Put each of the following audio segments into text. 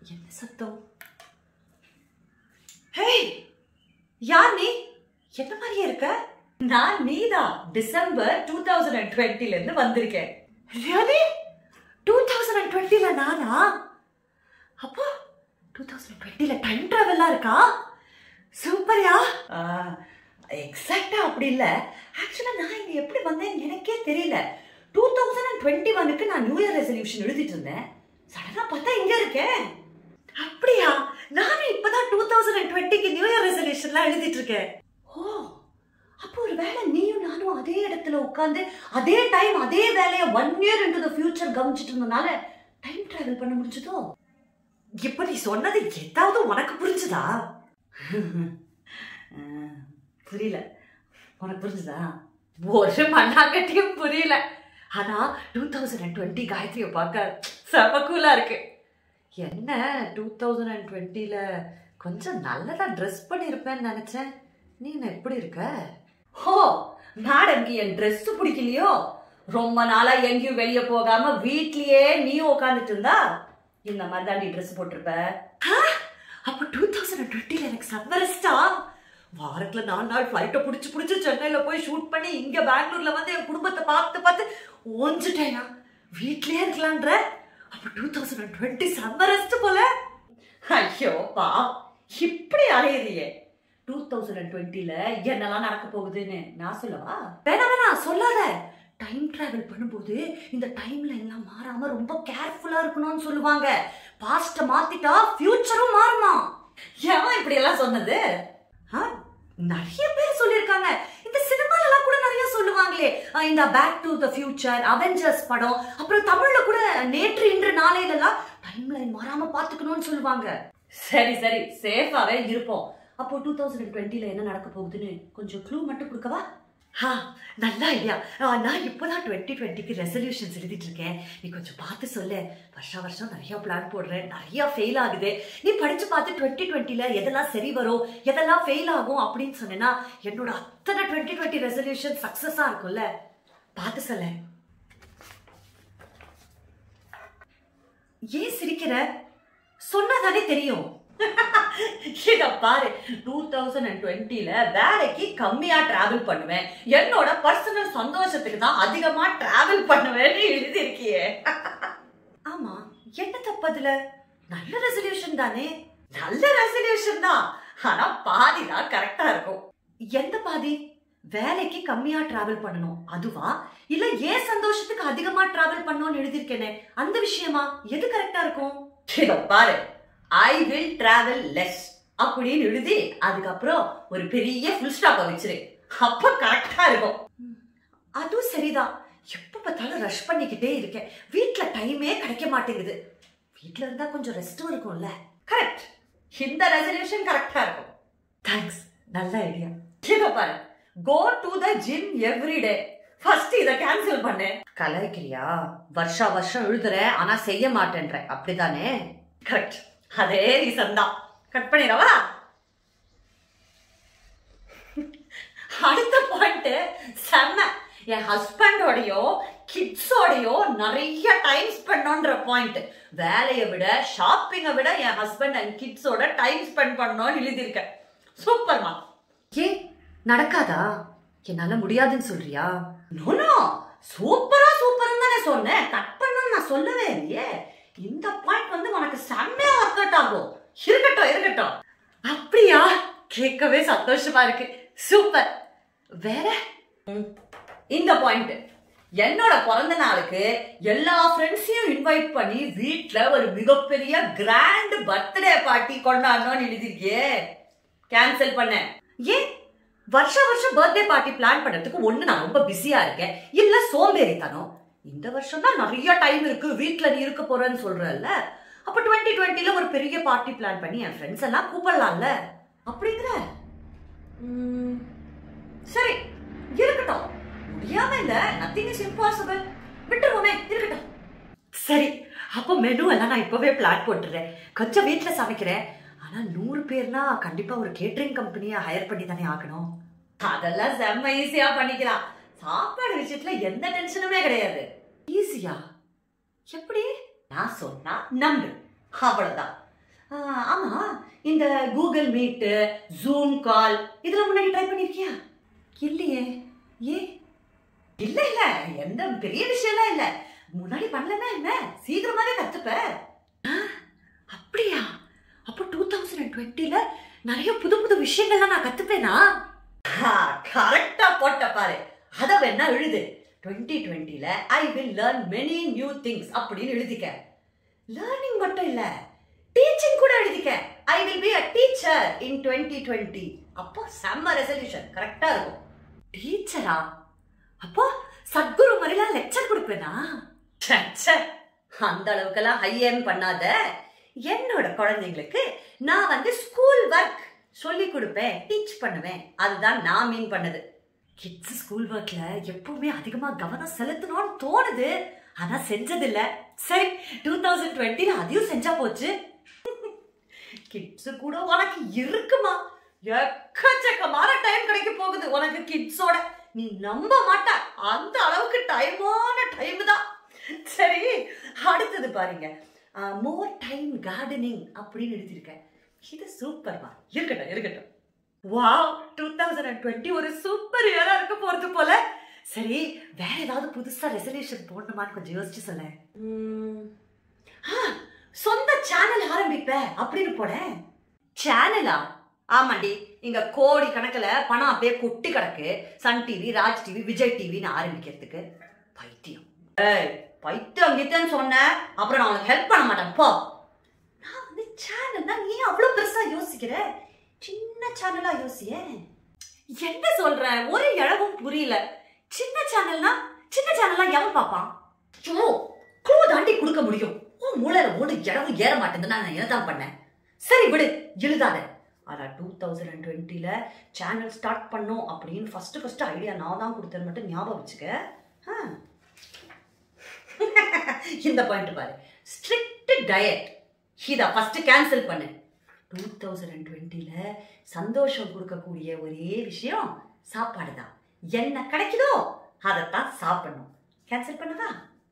என்ன சத்தம் ஹேய் யார் நீ என்ன மாதிரியே இருக்க நான் நீதான் டிசம்பர் டூ தௌசண்ட் அண்ட் டுவெண்ட்டில இருந்து வந்திருக்கேன் ரியலி டூ தௌசண்ட் அண்ட் டுவெண்ட்டில நானா அப்போ டூ தௌசண்ட் டுவெண்ட்டில டைம் ட்ராவல்லாம் இருக்கா சூப்பர்யா எக்ஸாக்டா அப்படி இல்ல ஆக்சுவலா நான் இங்க எப்படி வந்தேன்னு எனக்கே தெரியல டூ தௌசண்ட் அண்ட் டுவெண்ட்டி ஒனுக்கு நான் நியூ இயர் ரெசல்யூஷன் எழுதிட்டு இருந்தேன் சடனா பார்த்தா இங்க இருக்கேன் அப்படியா நானும் இப்பதான் டூ தௌசண்ட் அண்ட் டுவெண்ட்டிக்கு நியூ இயர் ரெசல்யூஷன்லாம் எழுதிட்டு இருக்கேன் ஓ அப்போ ஒரு வேளை நீயும் நானும் அதே இடத்துல உட்காந்து அதே டைம் அதே வேலையை one year into the future கவனிச்சிட்டு இருந்தனால டைம் டிராவல் பண்ண முடிஞ்சதோ இப்ப நீ சொன்னது ஏதாவது உனக்கு புரிஞ்சுதா அஹ், புரியல உனக்கு புரிஞ்சுதா ஒரு மண்ணாங்கட்டியும் புரியல ஆனா டூ தௌசண்ட் அண்ட் டுவெண்ட்டி காயத்ரியை பார்க்க செம கூலா இருக்கு என்ன டூ தௌசண்ட் அண்ட் டுவெண்ட்டியில் கொஞ்சம் நல்லதா ட்ரெஸ் பண்ணியிருப்பேன்னு நினச்சேன் நீ என்ன எப்படி இருக்க ஹோ மேடம்க்கு என் Dress பிடிக்கலையோ ரொம்ப நாளா எங்கேயும் வெளியே போகாம வீட்லயே நீயும் உட்காந்துட்டு இருந்தா இந்த மாதிரி தான் நீ ட்ரெஸ் போட்டிருப்ப அப்போ டூ தௌசண்ட் அண்ட் டுவெண்ட்டியில் எனக்கு சம்மரஸ்டா வாரத்துல நாலு நாள் ஃப்ளைட்டை பிடிச்சி பிடிச்சி சென்னையில போய் ஷூட் பண்ணி இங்க பெங்களூர்ல வந்து என் குடும்பத்தை பார்த்து பார்த்து ஓஞ்சிட்டேனா வீட்லயே இருக்கலான்ற அப்ப டூ தௌசண்ட் அண்ட் டுவெண்ட்டி சம்மரஸ்ட் போல ஐயோ பா இப்படி அலையுறியே டூ தௌசண்ட் அண்ட் டுவெண்ட்டில என்னெல்லாம் நடக்க போகுதுன்னு நான் சொல்லவா வேணா வேணா சொல்லாத டைம் டிராவல் பண்ணும்போது இந்த டைம்ல எல்லாம் மாறாம ரொம்ப கேர்ஃபுல்லா இருக்கணும்னு சொல்லுவாங்க பாஸ்ட மாத்திட்டா ஃபியூச்சரும் மாறுமா ஏன் இப்படி எல்லாம் சொன்னது ஆ, நிறைய பேர் சொல்லியிருக்காங்க இந்த சினிமால எல்லாம் கூட நிறைய சொல்லுவாங்களே அஹ் இந்த back to the future Avengers படம் அப்புறம் தமிழ்ல கூட நேற்று இன்று நாளையிலலாம் டைம் லைன் மாறாம பாத்துக்கணும்னு சொல்லுவாங்க சரி சரி சேஃபாவே இருப்போம் அப்போ டூ தௌசண்ட் டுவெண்ட்டில என்ன நடக்க போகுதுன்னு கொஞ்சம் க்ளூ மட்டும் கொடுக்கவா ஹா நல்ல ஐடியா நான் இப்போதான் டுவெண்ட்டி டுவெண்ட்டிக்கு ரெசல்யூஷன்ஸ் எழுதிட்டு இருக்கேன் நீ கொஞ்சம் பார்த்து சொல்லு வருஷம் வருஷம் நிறைய பிளான் போடுறேன் நிறைய ஃபெயில் ஆகுது நீ படிச்சு பார்த்து டுவெண்ட்டி டுவெண்ட்டில எதெல்லாம் சரி வரும் எதெல்லாம் ஃபெயில் ஆகும் அப்படின்னு சொன்னேன்னா என்னோட அத்தனை டுவெண்ட்டி டுவெண்ட்டி ரெசல்யூஷன் சக்ஸஸாக இருக்கும்ல பார்த்து சொல்ல ஏன் சிரிக்கிற சொன்னாதானே தெரியும் இத பாரு டூ தௌசண்ட் அண்ட் டுவெண்ட்டில வேலைக்கு கம்மியா டிராவல் பண்ணுவேன் என்னோட பர்சனல் சந்தோஷத்துக்கு தான் அதிகமா டிராவல் பண்ணுவேன்னு எழுதியிருக்கியே ஆமா என்ன தப்பு அதுல நல்ல ரெசல்யூஷன் தானே நல்ல ரெசல்யூஷன் தான் ஆனா பாதி தான் கரெக்டா இருக்கும் எந்த பாதி வேலைக்கு கம்மியா டிராவல் பண்ணணும் அதுவா இல்ல ஏன் சந்தோஷத்துக்கு அதிகமா டிராவல் பண்ணணும்னு எழுதியிருக்கேனே அந்த விஷயமா எது கரெக்டா இருக்கும் இத பாரு ஐ வில் டிராவல் லெஸ் அப்படின்னு எழுதி அதுக்கப்புறம் ஒரு பெரிய ஃபுல் ஸ்டாப்பை வச்சிரு அப்ப கரெக்டா இருக்கும் அதுவும் சரிதான் எப்ப பார்த்தாலும் ரஷ் பண்ணிக்கிட்டே இருக்கேன் வீட்ல டைமே கிடைக்க மாட்டேங்குது வீட்ல இருந்தா கொஞ்சம் ரெஸ்டும் இருக்கும்ல கரெக்ட் இந்த ரெசல்யூஷன் கரெக்டா இருக்கும் தேங்க்ஸ் நல்ல ஐடியா இத பாரு go to the gym every day first இத கேன்சல் பண்ணு கலாய்க்கிறியா வருஷா வருஷம் எழுதுறேன் ஆனா செய்ய மாட்டேன்ற அப்படிதானே கரெக்ட் அதே ரீசன் தான் கட் பண்ணிடவா அடுத்த பாயிண்ட் செம்ம என் ஹஸ்பண்டோடையோ கிட்ஸோடையோ நிறைய டைம் ஸ்பெண்ட் பாயிண்ட் வேலையை விட ஷாப்பிங்கை விட என் ஹஸ்பண்ட் அண்ட் கிட்ஸோட டைம் ஸ்பெண்ட் பண்ணணும்னு எழுதியிருக்கேன் சூப்பர்மா ஏ நடக்காதா என்னால முடியாதுன்னு சொல்றியா நோ சூப்பரா சூப்பர்னு தானே சொன்னேன் கட் பண்ணணும்னு நான் சொல்லவே இல்லையே இந்த பாயிண்ட் வந்து உனக்கு செம்மையா ஒர்க் அவுட் ஆகும் இருக்கட்டும் இருக்கட்டும் அப்படியா கேட்கவே சந்தோஷமா இருக்கு சூப்பர் வேற இந்த பாயிண்ட் என்னோட பிறந்த நாளுக்கு எல்லா ஃப்ரெண்ட்ஸையும் இன்வைட் பண்ணி வீட்ல ஒரு மிகப்பெரிய கிராண்ட் பர்த்டே பார்ட்டி கொண்டாடணும்னு எழுதிருக்கியே கேன்சல் பண்ணேன் ஏன் வருஷ வருஷம் பர்த்டே பார்ட்டி பிளான் பண்றதுக்கு ஒண்ணு நான் ரொம்ப பிஸியா இருக்கேன் இல்ல சோம்பேறித்தனம் இந்த வருஷம் தான் நிறைய டைம் இருக்கு வீட்ல நீ இருக்க போறேன்னு சொல்றல்ல அப்ப டுவெண்ட்டி டுவெண்ட்டில ஒரு பெரிய பார்ட்டி பிளான் பண்ணி என் ஃப்ரெண்ட்ஸ் எல்லாம் கூப்பிடலாம்ல அப்படிங்கிற ம், சரி இருக்கட்டும் முடியாம இல்ல நத்திங் இஸ் இம்பாசிபிள் விட்டுருவோமே இருக்கட்டும் சரி அப்போ மெனு எல்லாம் நான் இப்பவே பிளான் போட்டுறேன் கொஞ்சம் வீட்ல சமைக்கிறேன் ஆனா நூறு பேர்னா கண்டிப்பா ஒரு கேட்டரிங் கம்பெனியை ஹையர் பண்ணி தானே ஆகணும் அதெல்லாம் செம்ம ஈஸியா பண்ணிக்கலாம் சாப்பாடு விஷயத்துல எந்த டென்ஷனுமே கிடையாது ஈஸியா எப்படி நான் சொன்னா நம்பு அவ்வளவுதான் ஆமா இந்த கூகுள் மீட்டு ஜூம் கால் இதெல்லாம் முன்னாடி ட்ரை பண்ணிருக்கியா இல்லையே ஏ இல்ல இல்ல எந்த பெரிய விஷயம்லாம் இல்ல முன்னாடி பண்ணலன்னா என்ன சீக்கிரமாவே கத்துப்ப ஆ, அப்படியா அப்போ டூ தௌசண்ட் அண்ட் டுவெண்ட்டில நிறைய புது புது விஷயங்கள்லாம் நான் கத்துப்பேனா கரெக்டா போட்ட பாரு அத வேணா எழுது டுவெண்ட்டி டுவெண்ட்டில I will learn many new things அப்படின்னு எழுதிக்க லேர்னிங் மட்டும் இல்ல டீச்சிங் கூட எழுதிக்க I will be a teacher in twenty twenty அப்போ செம்ம ரெசல்யூஷன் கரெக்டா இருக்கும் டீச்சரா அப்போ சத்குரு மாதிரிலாம் லெக்சர் கொடுப்பேனா ச்சே, ச்சே. அந்த அளவுக்கெல்லாம் ஹை ஏம் பண்ணாத என்னோட குழந்தைங்களுக்கு நான் வந்து ஸ்கூல் ஒர்க் சொல்லி கொடுப்பேன் டீச் பண்ணுவேன் அதுதான் நான் மீன் பண்ணது கிட்ஸ் ஸ்கூல் ஒர்க்ல எப்பவுமே அதிகமா கவனம் செலுத்தணும்னு தோணுது ஆனா செஞ்சதில்ல சரி டூ தௌசண்ட் டுவெண்ட்டில அதையும் செஞ்சா போச்சு கிட்ஸ் கூட உனக்கு இருக்குமா எக்கச்சக்கமான டைம் கிடைக்க போகுது உனக்கு கிட்ஸோட நீ நம்ப மாட்ட அந்த அளவுக்கு டைமான டைம் தான் சரி அடுத்தது பாருங்க மோர் டைம் கார்டனிங் அப்படின்னு எழுதியிருக்கேன் இது சூப்பர்மா இருக்கட்டும் இருக்கட்டும் wow two thousand and twenty ஒரு சூப்பர் இயரா இருக்க போறது போல சரி வேற ஏதாவது புதுசா ரெசல்யூஷன் போடணுமான்னு கொஞ்சம் யோசிச்சு சொல்ல சொந்த சேனல் ஆரம்பிப்ப அப்படின்னு போட சேனலா ஆமாண்டி இங்க கோடி கணக்குல பணம் அப்படியே கொட்டி கிடக்கு Sun TV Raj TV Vijay டிவின்னு ஆரம்பிக்கிறதுக்கு பைத்தியம் ஏய் பைத்தியம் கிட்டன்னு சொன்ன அப்புறம் நான் உனக்கு ஹெல்ப் பண்ண மாட்டேன் போ நான் வந்து சேனல்னா நீ அவ்வளவு பெருசா யோசிக்கிற சின்ன சேனலா யோசிய என்ன சொல்ற ஒரு இழவும் புரியல சின்ன சேனல்னா சின்ன சேனல்னா எவன் பாப்பான் ஐயோ க்ளூ தாண்டி கொடுக்க முடியும் உன் மூளையில ஒரு இழவு ஏற மாட்டேங்குதுன்னா நான் என்னதான் பண்ணேன் சரி விடு எழுதாத ஆனா டூ தௌசண்ட் அண்ட் டுவெண்ட்டில சேனல் ஸ்டார்ட் பண்ணோம் அப்படின்னு ஃபர்ஸ்ட் ஃபர்ஸ்ட் ஐடியா நான் தான் கொடுத்தேன்னு மட்டும் ஞாபகம் வச்சுக்க ஆ. இந்த பாயிண்ட் பாரு ஸ்ட்ரிக்ட் டயட் இதை ஃபர்ஸ்ட் கேன்சல் பண்ணு டூ தௌசண்ட் அண்ட் டுவெண்ட்டில சந்தோஷம் கொடுக்கக்கூடிய ஒரே விஷயம் சாப்பாடு தான் என்ன கிடைக்குதோ அதைத்தான் சாப்பிடணும் கேன்சல் பண்ணதா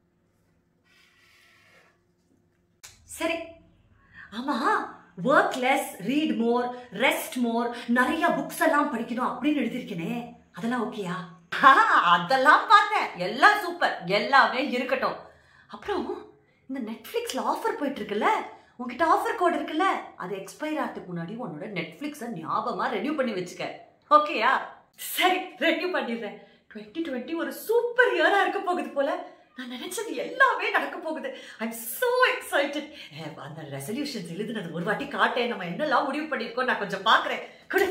சரி ஆமா work less read more rest more நிறைய புக்ஸ் எல்லாம் படிக்கணும் அப்படின்னு எழுதியிருக்கேனே அதெல்லாம் ஓகேயா அதெல்லாம் பார்த்தேன் எல்லாம் சூப்பர் எல்லாமே இருக்கட்டும் அப்புறம் இந்த நெட்ஃப்ளிக்ஸ்ல ஆஃபர் போயிட்டு இருக்குல்ல உன்கிட்ட ஆஃபர் கோட் இருக்குல்ல அது எக்ஸ்பயர் ஆகிறதுக்கு முன்னாடி உன்னோட நெட்ஃப்ளிக்ஸை ஞாபகமா ரெனியூ பண்ணி வச்சுக்க ஓகேயா சரி ரெனியூ பண்ணிடுறேன் டுவெண்ட்டி டுவெண்ட்டி ஒரு சூப்பர் இயரா இருக்க போகுது போல நான் நினைச்சது எல்லாமே நடக்க போகுது ஐம் so எக்ஸைட்டட் அந்த ரெசல்யூஷன்ஸ் எழுதுனது ஒரு வாட்டி காட்டேன் நம்ம என்னெல்லாம் முடிவு பண்ணியிருக்கோம் நான் கொஞ்சம் பார்க்குறேன் கொடு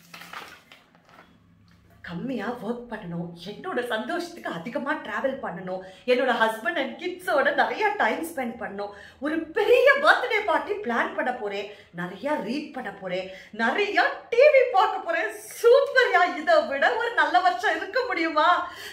கம்மியாக ஒர்க் பண்ணணும் என்னோட சந்தோஷத்துக்கு அதிகமாக ட்ராவல் பண்ணணும் என்னோட ஹஸ்பண்ட் அண்ட் கிட்ஸோட நிறைய டைம் ஸ்பெண்ட் பண்ணணும் ஒரு பெரிய பர்த்டே பார்ட்டி பிளான் பண்ண போறேன் நிறைய ரீட் பண்ண போறேன் நிறைய டிவி பார்க்க போறேன் சூப்பர்யா இதை விட ஒரு நல்ல வருஷம் இருக்க முடியுமா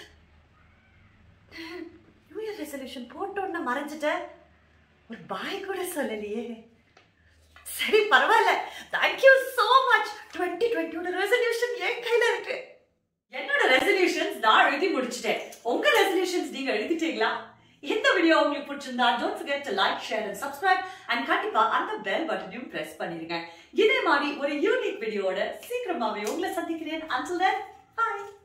நியூ இயர் ரெசல்யூஷன் போட்டோன்னு மறைஞ்சிட்டேன் ஒரு பாய் கூட சொல்லலையே சரி பரவாயில்ல தேங்க்யூ so மச் டுவெண்ட்டி டுவெண்ட்டியோட ரெசல்யூஷன் என் கையில இருக்கு என்னோட ரெசல்யூஷன்ஸ் நான் எழுதி முடிச்சிட்டேன் உங்க ரெசல்யூஷன்ஸ் நீங்க எழுதிட்டீங்களா இந்த வீடியோ உங்களுக்கு பிடிச்சிருந்தா don't forget to like share and subscribe and கண்டிப்பா அந்த பெல் பட்டனையும் பிரஸ் பண்ணிருங்க இதே மாதிரி ஒரு யூனிக் வீடியோட சீக்கிரமாவே உங்களை சந்திக்கிறேன் until then bye